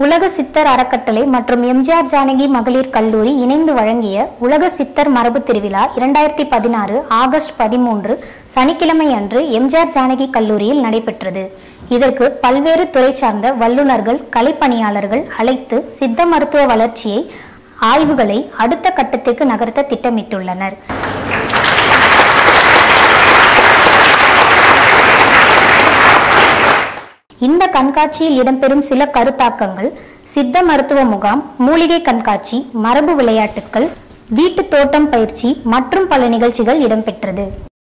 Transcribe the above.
உலக சித்தர் அறக்கட்டளை மற்றும் எம்ஜிஆர் ஜானகி மகளிர் கல்லூரி இணைந்து வழங்கிய உலக சித்தர் மரபு திருவிழா இரண்டாயிரத்தி பதினாறு ஆகஸ்ட் பதிமூன்று சனிக்கிழமை அன்று எம்ஜிஆர் ஜானகி கல்லூரியில் நடைபெற்றது இதற்கு பல்வேறு துறை சார்ந்த வல்லுநர்கள் கலைப்பணியாளர்கள் அழைத்து சித்த மருத்துவ வளர்ச்சியை ஆய்வுகளை அடுத்த கட்டத்திற்கு நகர்த்த திட்டமிட்டுள்ளனர் இந்த கண்காட்சியில் இடம்பெறும் சில கருத்தாக்கங்கள் சித்த மருத்துவ முகாம் மூலிகை கண்காட்சி மரபு விளையாட்டுக்கள் வீட்டு தோட்டம் பயிற்சி மற்றும் பல நிகழ்ச்சிகள் இடம்பெற்றது